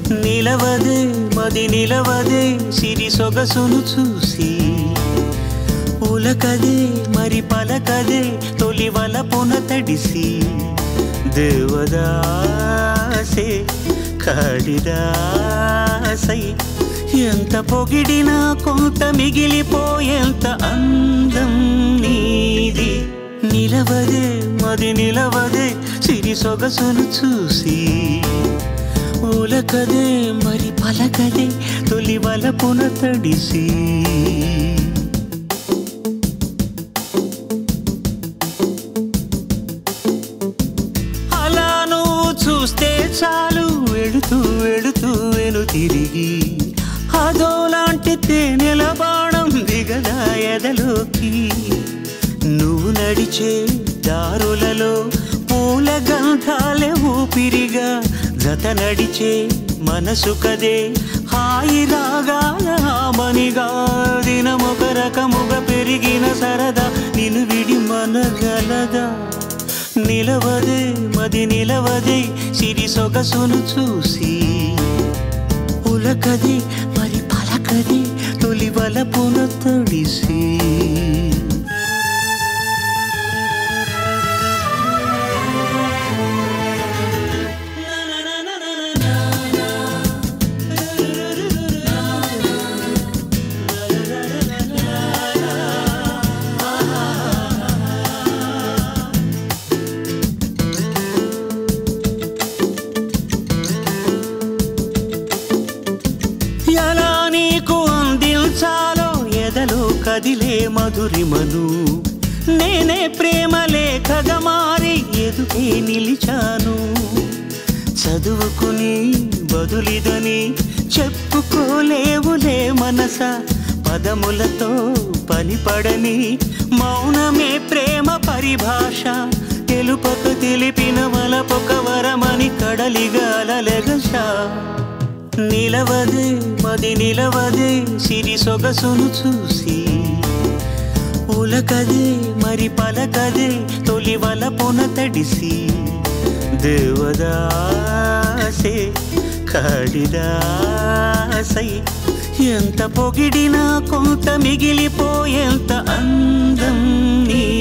నిలవదే మది నిలవదే సిరి సొగసును చూసి ఉలకదే మరి పలకదే తొలి వలపున తడిసి దేవదాసే కాడిదాసై ఎంత పొగిడినా కొంత మిగిలిపోయేంత అందం నీది నిలవదే మది నిలవదే సిరి సొగసును చూసి ఉలకదే మరి పలకదే తొలి వలపున తడిసి అలా నువ్వు చూస్తే చాలు వెళుతూ వెళుతూ వెను తిరిగి అదోలాంటి తేనెల బాణం దిగదా ఎదలోకి నువ్వు నడిచే దారులలో పూల గంధాలే ఊపిరిగా జత నడిచే మనసు కదే హాయి రాగాల మనిగా దినమొక రకముగా పెరిగిన సరదా నిన్ను విడి మనగలదా నిలవదే మది నిలవదే సిరి సొగసును చూసి ఉలకది మరి పలకది తొలి వలపున తడిసి ఎలా నీకు అందించాలో ఎదలో కదిలే మధురిమను నేనే ప్రేమ లేఖగా మారి ఎదుటే నిలిచాను చదువుకుని బదులిదని చెప్పుకోలేవులే మనస పదములతో పనిపడని మౌనమే ప్రేమ పరిభాష తెలుపక తెలిపిన వలపొక వరమని కడలిగాలెగషా నిలవదే మది నిలవదే సిరి సొగసును చూసి ఉలకదే మరి పలకదే తొలి వలపున తడిసి దేవదాసే కాడిదాసై ఎంత పొగిడినా కొంత మిగిలిపోయేంత అందం నీ